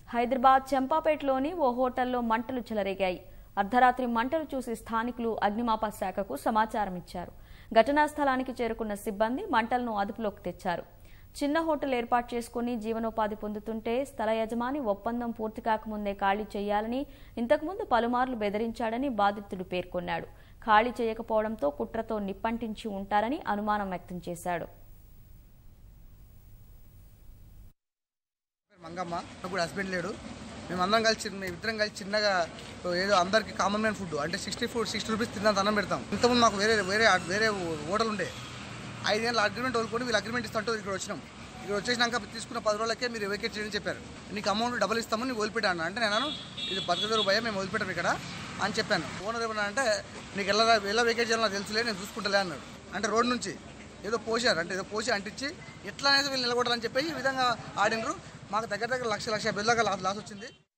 హైదరాబాద్ చెంపాపేటలోని ఓ హోటల్లో మంటలు చెలరేగాయి అర్ధరాత్రి మంటలు చూసి స్థానికులు అగ్నిమాపక శాఖకు సమాచారం ఇచ్చారు ఘటనా స్థలానికి చేరుకున్న సిబ్బంది మంటలను అదుపులోకి తెచ్చారు చిన్న హోటల్ ఏర్పాటు చేసుకుని జీవనోపాధి పొందుతుంటే స్థల యజమాని ఒప్పందం పూర్తి కాకముందే ఖాళీ చేయాలని ఇంతకుముందు పలుమార్లు బెదిరించాడని బాధితుడు పేర్కొన్నాడు ఖాళీ చేయకపోవడంతో కుట్రతో నిప్పంటించి ఉంటారని అనుమానం వ్యక్తం చేశాడు మంగమ్మ నాకు కూడా హస్బెండ్ లేడు మేము అందరం కలిసి చిన్న- మేము ఇద్దరం కలిసి చిన్నగా ఏదో అందరికి కామన్ మ్యాన్ ఫుడ్ అంటే సిక్స్టీ ఫుడ్ సిక్స్టీ రూపీస్ తిన్నంత అన్నం పెడతాం ఇంతకుముందు మాకు వేరే వేరే వేరే హోటల్ ఉండే ఐదేళ్ళ అగ్రిమెంట్ వదులుకొని వీళ్ళు అగ్రిమెంట్ ఇస్తుంటే ఇక్కడ వచ్చినాం ఇక్కడ వచ్చేసినాక తీసుకున్న పది రోజులకే మీరు వెకేట్ చేయని చెప్పారు నీకు అమౌంట్ డబుల్ ఇస్తామని నీకు వదిలిపెట్టాను అంటే నేను అన్నాను, ఇది బతుకదూరు భయ మేము వదిలిపెట్టాం ఇక్కడ అని చెప్పాను ఓనర్ ఏమన్నా అంటే నీకు ఎలా ఎలా వెకేట్ చేయాలో నాకు తెలుసులే నేను చూసుకుంటలే అన్నాడు అంటే రోడ్ నుంచి ఏదో పోసారు అంటే ఏదో పోసి అంటించి ఎట్లా అనేది వీళ్ళు నిలబడాలని చెప్పి ఈ విధంగా ఆడినరు మాకు దగ్గర దగ్గర లక్ష లక్ష బిల్ దాకా లాస్ లాస్ వచ్చింది